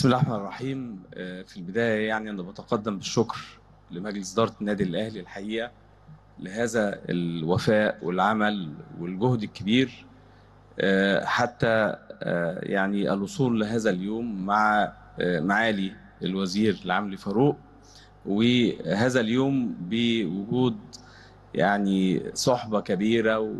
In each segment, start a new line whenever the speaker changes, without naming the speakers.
بسم الله الرحمن الرحيم آه، في البداية يعني أنا بتقدم بالشكر لمجلس إدارة النادي الأهلي الحقيقة لهذا الوفاء والعمل والجهد الكبير آه، حتى آه، يعني الوصول لهذا اليوم مع آه، معالي الوزير العمري فاروق وهذا اليوم بوجود يعني صحبة كبيرة و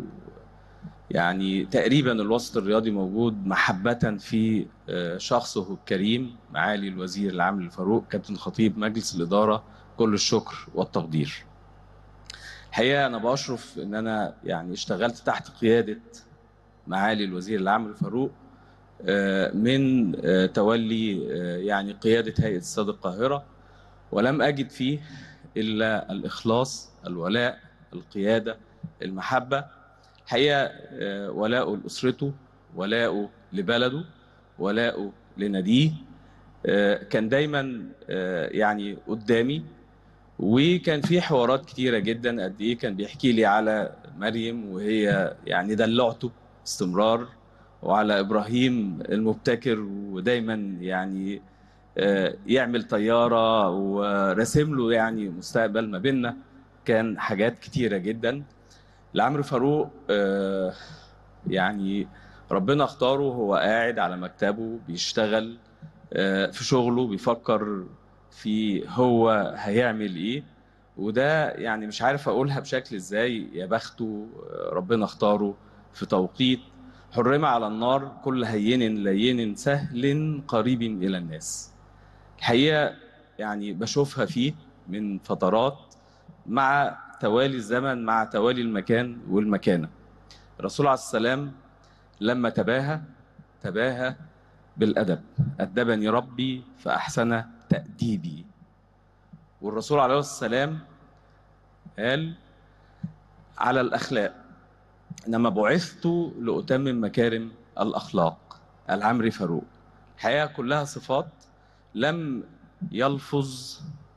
يعني تقريبا الوسط الرياضي موجود محبة في آه، شخصه الكريم معالي الوزير العام الفاروق كابتن خطيب مجلس الإدارة كل الشكر والتقدير الحقيقة أنا بشرف إن أنا يعني اشتغلت تحت قيادة معالي الوزير العام الفاروق آه، من آه، تولي آه، يعني قيادة هيئة استاد القاهرة ولم أجد فيه إلا الإخلاص الولاء القيادة المحبة الحقيقه آه، ولاؤه لاسرته ولاؤه لبلده ولاؤه لناديه آه، كان دايما آه، يعني قدامي وكان في حوارات كتيره جدا قد ايه كان بيحكي لي على مريم وهي يعني دلعته استمرار وعلى ابراهيم المبتكر ودايما يعني آه، يعمل طياره وراسم له يعني مستقبل ما بيننا كان حاجات كتيره جدا لعمرو فاروق آه، يعني ربنا اختاره هو قاعد على مكتبه بيشتغل آه، في شغله بيفكر في هو هيعمل ايه وده يعني مش عارف اقولها بشكل ازاي يا بخته آه، ربنا اختاره في توقيت حرم على النار كل هين لين سهل قريب الى الناس الحقيقه يعني بشوفها فيه من فترات مع توالي الزمن مع توالي المكان والمكانة الرسول عليه السلام لما تباهى تباهى بالأدب أدبني ربي فأحسن تأديبي والرسول عليه السلام قال على الأخلاق إنما بعثت لأتمم مكارم الأخلاق العمري فاروق الحقيقة كلها صفات لم يلفظ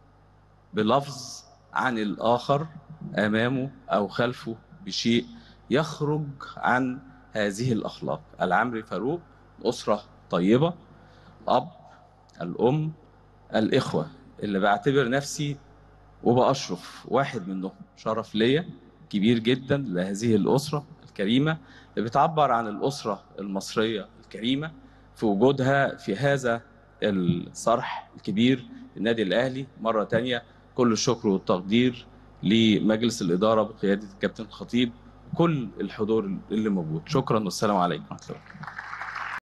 بلفظ عن الآخر امامه او خلفه بشيء يخرج عن هذه الاخلاق العمري فاروق اسره طيبه اب الام الاخوه اللي بعتبر نفسي وباشرف واحد منهم شرف ليا كبير جدا لهذه الاسره الكريمه اللي بتعبر عن الاسره المصريه الكريمه في وجودها في هذا الصرح الكبير النادي الاهلي مره تانية كل الشكر والتقدير لمجلس الإدارة بقيادة الكابتن خطيب كل الحضور اللي موجود شكرا والسلام عليكم ورحمة الله